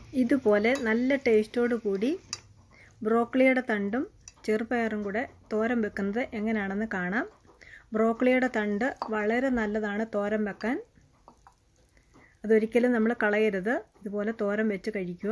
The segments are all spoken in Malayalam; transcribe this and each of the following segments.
ഇതുപോലെ നല്ല ടേസ്റ്റോട് കൂടി ബ്രോക്കളിയുടെ തണ്ടും ചെറുപയറും കൂടെ തോരൻ വെക്കുന്നത് എങ്ങനെയാണെന്ന് കാണാം ബ്രോക്കളിയുടെ തണ്ട് വളരെ നല്ലതാണ് തോരൻ വെക്കാൻ അതൊരിക്കലും നമ്മൾ കളയരുത് ഇതുപോലെ തോരൻ വെച്ച് കഴിക്കുക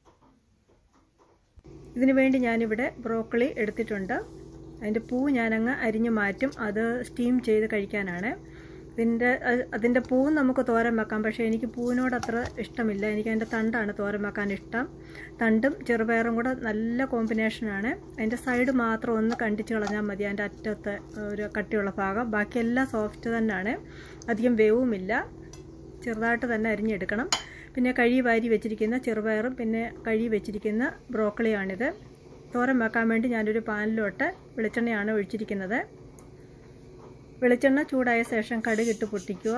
ഇതിനു വേണ്ടി ഞാനിവിടെ ബ്രോക്കളി എടുത്തിട്ടുണ്ട് അതിൻ്റെ പൂ ഞാനങ്ങ് അരിഞ്ഞു മാറ്റും അത് സ്റ്റീം ചെയ്ത് കഴിക്കാനാണ് ഇതിൻ്റെ അതിൻ്റെ പൂവും നമുക്ക് തോരൻ വെക്കാം പക്ഷേ എനിക്ക് പൂവിനോട് അത്ര ഇഷ്ടമില്ല എനിക്ക് അതിൻ്റെ തണ്ടാണ് തോരൻ വെക്കാൻ ഇഷ്ടം തണ്ടും ചെറുപയറും കൂടെ നല്ല കോമ്പിനേഷനാണ് അതിൻ്റെ സൈഡ് മാത്രം ഒന്ന് കണ്ടിച്ച് കളഞ്ഞാൽ മതി അതിൻ്റെ അറ്റത്തെ ഒരു കട്ടിയുള്ള ഭാഗം ബാക്കിയെല്ലാം സോഫ്റ്റ് തന്നെയാണ് അധികം വേവുമില്ല ചെറുതായിട്ട് തന്നെ അരിഞ്ഞെടുക്കണം പിന്നെ കഴി വാരി വെച്ചിരിക്കുന്ന ചെറുപയറും പിന്നെ കഴി വെച്ചിരിക്കുന്ന ബ്രോക്കളിയാണിത് തോരൻ വെക്കാൻ വേണ്ടി ഞാനൊരു പാനിലോട്ട് വെളിച്ചെണ്ണയാണ് ഒഴിച്ചിരിക്കുന്നത് വെളിച്ചെണ്ണ ചൂടായ ശേഷം കടുകിട്ട് പൊട്ടിക്കുക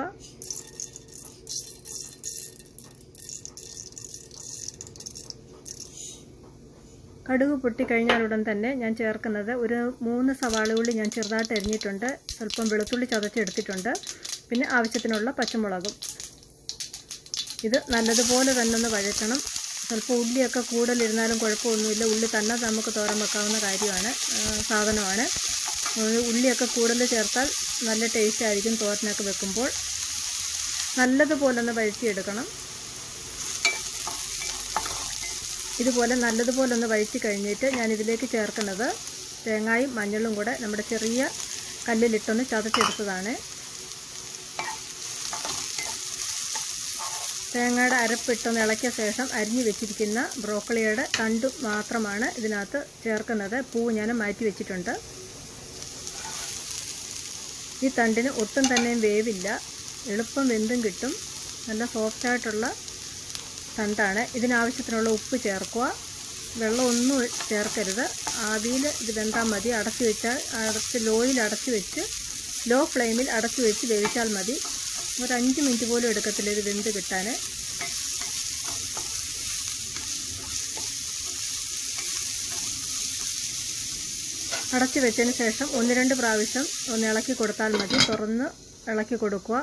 കടുക് പൊട്ടിക്കഴിഞ്ഞാൽ ഉടൻ തന്നെ ഞാൻ ചേർക്കുന്നത് ഒരു മൂന്ന് സവാള ഉള്ളി ഞാൻ ചെറുതായിട്ട് അരിഞ്ഞിട്ടുണ്ട് സ്വല്പം വെളുത്തുള്ളി ചതച്ചെടുത്തിട്ടുണ്ട് പിന്നെ ആവശ്യത്തിനുള്ള പച്ചമുളകും ഇത് നല്ലതുപോലെ തന്നെ ഒന്ന് വഴറ്റണം സ്വല്പം ഉള്ളിയൊക്കെ കൂടുതലിരുന്നാലും കുഴപ്പമൊന്നുമില്ല ഉള്ളി തന്നെ നമുക്ക് തോരൻ വെക്കാവുന്ന കാര്യമാണ് സാധനമാണ് ഉള്ളിയൊക്കെ കൂടുതൽ ചേർത്താൽ നല്ല ടേസ്റ്റ് ആയിരിക്കും തോരനൊക്കെ വെക്കുമ്പോൾ നല്ലതുപോലെ ഒന്ന് വഴറ്റിയെടുക്കണം ഇതുപോലെ നല്ലതുപോലെ ഒന്ന് വഴറ്റി കഴിഞ്ഞിട്ട് ഞാൻ ഇതിലേക്ക് ചേർക്കുന്നത് തേങ്ങായും മഞ്ഞളും കൂടെ നമ്മുടെ ചെറിയ കല്ലിലിട്ടൊന്ന് ചതച്ചെടുത്തതാണ് തേങ്ങയുടെ അരപ്പിട്ടൊന്ന് ഇളക്കിയ ശേഷം അരിഞ്ഞു വെച്ചിരിക്കുന്ന ബ്രോക്കളിയുടെ തണ്ട് മാത്രമാണ് ഇതിനകത്ത് ചേർക്കുന്നത് പൂ ഞാൻ മാറ്റി വെച്ചിട്ടുണ്ട് ഈ തണ്ടിന് ഒട്ടും തന്നെ വേവില്ല എളുപ്പം വെന്തും കിട്ടും നല്ല സോഫ്റ്റായിട്ടുള്ള തണ്ടാണ് ഇതിനാവശ്യത്തിനുള്ള ഉപ്പ് ചേർക്കുക വെള്ളമൊന്നും ചേർക്കരുത് ആവിയിൽ ഇത് വെന്താൽ മതി അടച്ചു വെച്ചാൽ അടച്ച് ലോയിൽ അടച്ചു വെച്ച് ലോ ഫ്ലെയിമിൽ അടച്ചു വെച്ച് വേവിച്ചാൽ മതി ഒരു അഞ്ച് മിനിറ്റ് പോലും എടുക്കത്തില്ല ഇത് വെന്ത് കിട്ടാൻ അടച്ചു വെച്ചതിന് ശേഷം ഒന്ന് രണ്ട് പ്രാവശ്യം ഒന്ന് ഇളക്കി കൊടുത്താൽ മതി തുറന്ന് ഇളക്കി കൊടുക്കുക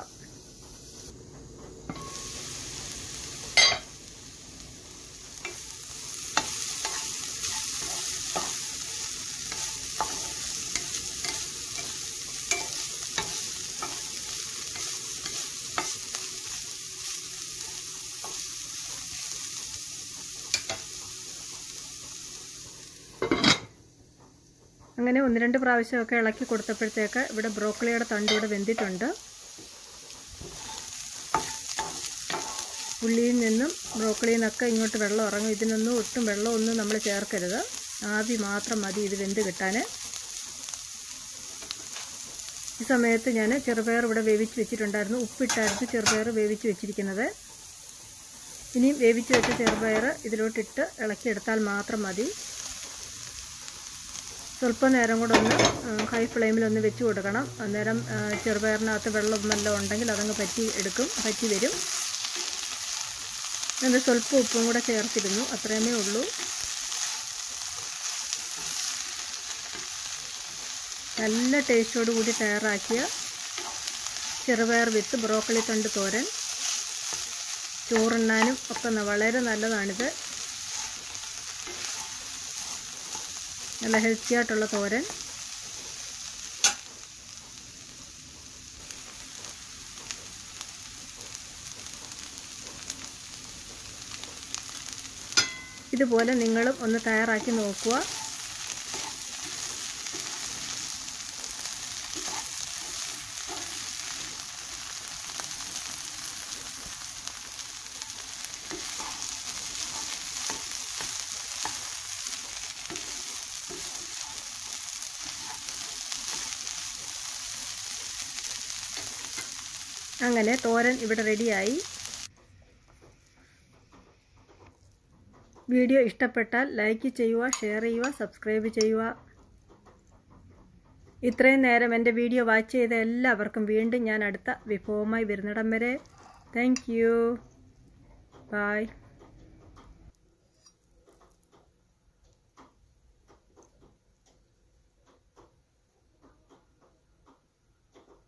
അങ്ങനെ ഒന്ന് രണ്ട് പ്രാവശ്യമൊക്കെ ഇളക്കി കൊടുത്തപ്പോഴത്തേക്ക് ഇവിടെ ബ്രോക്കളിയുടെ തണ്ട് ഇവിടെ വെന്തിട്ടുണ്ട് ഉള്ളിയിൽ നിന്നും ബ്രോക്കളിയിൽ നിന്നൊക്കെ ഇങ്ങോട്ട് വെള്ളം ഇറങ്ങും ഇതിനൊന്നും ഒട്ടും വെള്ളമൊന്നും നമ്മൾ ചേർക്കരുത് ആവി മാത്രം മതി ഇത് വെന്ത് കിട്ടാൻ ഈ സമയത്ത് ഞാൻ ചെറുപയർ ഇവിടെ വേവിച്ച് വെച്ചിട്ടുണ്ടായിരുന്നു ഉപ്പിട്ടായിരുന്നു ചെറുപയർ വേവിച്ച് വെച്ചിരിക്കുന്നത് ഇനിയും വേവിച്ച് വെച്ച ചെറുപയർ ഇതിലോട്ടിട്ട് ഇളക്കിയെടുത്താൽ മാത്രം മതി സ്വല്പം നേരം കൂടെ ഒന്ന് ഹൈ ഫ്ലെയിമിൽ ഒന്ന് വെച്ച് കൊടുക്കണം അന്നേരം ചെറുപയറിനകത്ത് വെള്ളം വല്ലതും ഉണ്ടെങ്കിൽ അതങ്ങ് പറ്റി എടുക്കും പറ്റി വരും ഞാൻ സ്വല്പം ഉപ്പും കൂടെ ചേർത്തിരുന്നു അത്രയുമേ ഉള്ളൂ നല്ല ടേസ്റ്റോട് കൂടി തയ്യാറാക്കിയ ചെറുപയർ വിത്ത് ബ്രോക്കളി തണ്ട് തോരൻ ചോറുണ്ണാനും ഒക്കെ വളരെ നല്ലതാണിത് നല്ല ഹെൽത്തി ആയിട്ടുള്ള തോരൻ ഇതുപോലെ നിങ്ങളും ഒന്ന് തയ്യാറാക്കി നോക്കുക അങ്ങനെ തോരൻ ഇവിടെ റെഡിയായി വീഡിയോ ഇഷ്ടപ്പെട്ടാൽ ലൈക്ക് ചെയ്യുക ഷെയർ ചെയ്യുക സബ്സ്ക്രൈബ് ചെയ്യുക ഇത്രയും നേരം എൻ്റെ വീഡിയോ വാച്ച് ചെയ്ത എല്ലാവർക്കും വീണ്ടും ഞാൻ അടുത്ത വിഭവമായി വരുന്നിടം വരെ താങ്ക് യു ബായ്